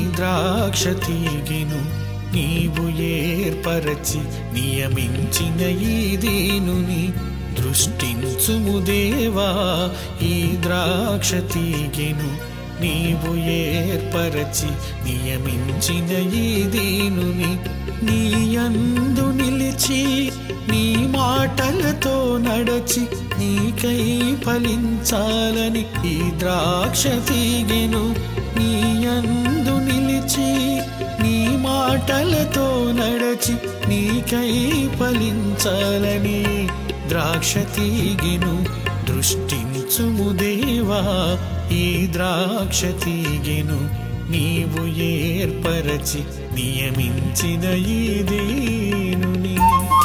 ద్రాక్ష తీగెను నీవు ఏర్పరచి నియమించిన ఈ దీనుని దృష్టించుము దేవా ఈ ద్రాక్ష తీగెను నీవు ఏర్పరచి నియమించిన ఈ దీనుని నీ యందు నిలిచి నీ మాటలతో నడచి నీకై ఫలించాలని ఈ ద్రాక్ష తీగెను నీ యందు నిలిచి నీ మాటలతో నడచి నీకై ఫలించాలని ద్రాక్ష తీగెను దృష్టించుము దేవా ఈ ద్రాక్ష తీగెను నీవు ఏర్పరచి నియమించిన ఈ దేనుని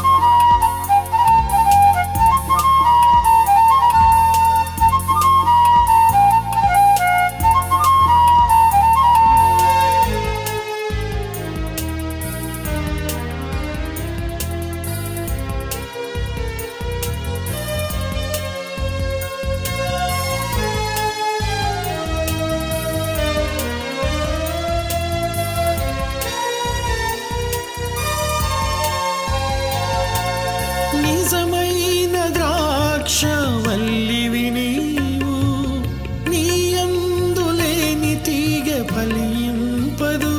నిజమైన ద్రాక్షవల్లివి నీవు నీ అందులేని తీగ ఫలింపదు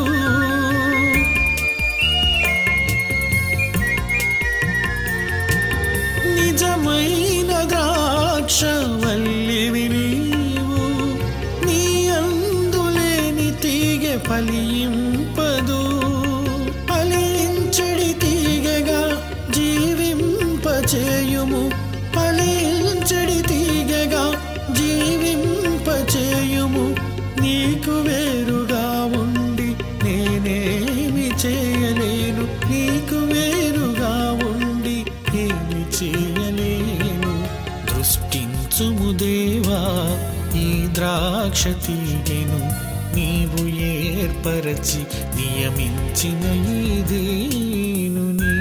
నిజమైన ద్రాక్షవల్లివి నీవు నీ అందులేని తీగ ఫలింపదు ఫలించడి తీగగా జీవింపచేయుము ఫలించడి తీగగా జీవింపచేయుము నీకు వేరుగా ఉండి నేనేమి చేయలేను నీకు వేరుగా ఉండి ఏమి చేయలేను దృష్టించుము దేవా ఈ ద్రాక్ష తీగెను నీవు ఏర్పరచి నియమించిన ఈ దేనుని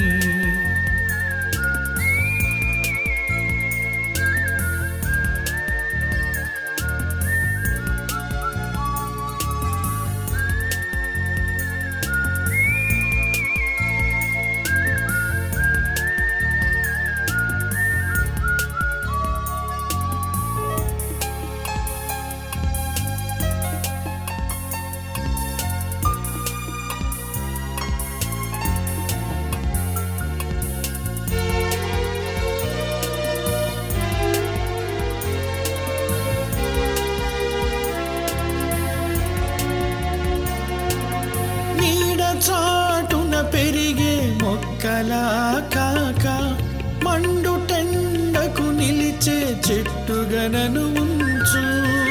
నీడ చాటున పెరిగే మొక్కలా కాక మండు టెండకు నిలిచే చెట్టుగనను ఉంచు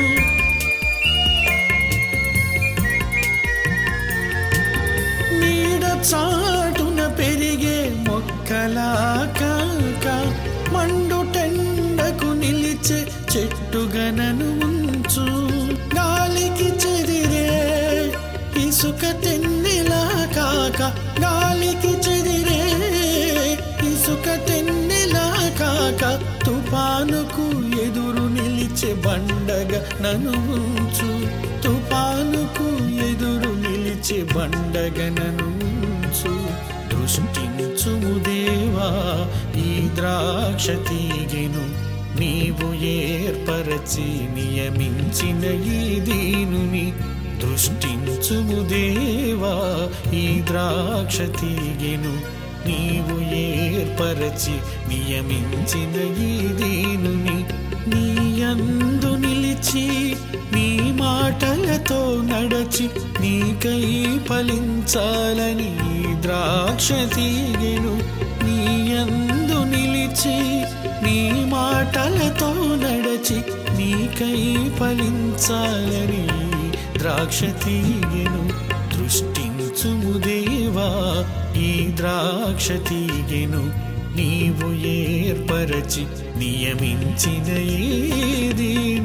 నీడ చాటున పెరిగే మొక్కలా కాక మండు టెండకు నిలిచే చెట్టుగనను ఉంచు గాలికి చెదిరే ఇసుక తెన్నెలా కాక గాలికి చెదిరే ఇసుక తెన్నెలా కాక తుఫానుకు ఎదురు నిలిచే బండగా నన్ను ఉంచు తుఫానుకు ఎదురు నిలిచే బండగా నన్ను ఉంచు దృష్టించుము దేవా ఈ ద్రాక్ష తీగెను నీవు ఏర్పరచి నియమించిన ఈ దీనుని దృష్టించుము దేవా ఈ ద్రాక్ష తీగెను నీవు ఏర్పరచి నియమించిన ఈ దీనుని నీ యందు నిలిచి నీ మాటలతో నడచి నీకై ఫలించాలని ఈ ద్రాక్ష తీగెను నీ యందు నిలిచి నీ మాటలతో నడచి నీకై ఫలించాలని ద్రాక్ష తీగెను దృష్టించుము దేవా ఈ ద్రాక్ష తీగెను నీవు ఏర్పరచి నియమించిన ఏది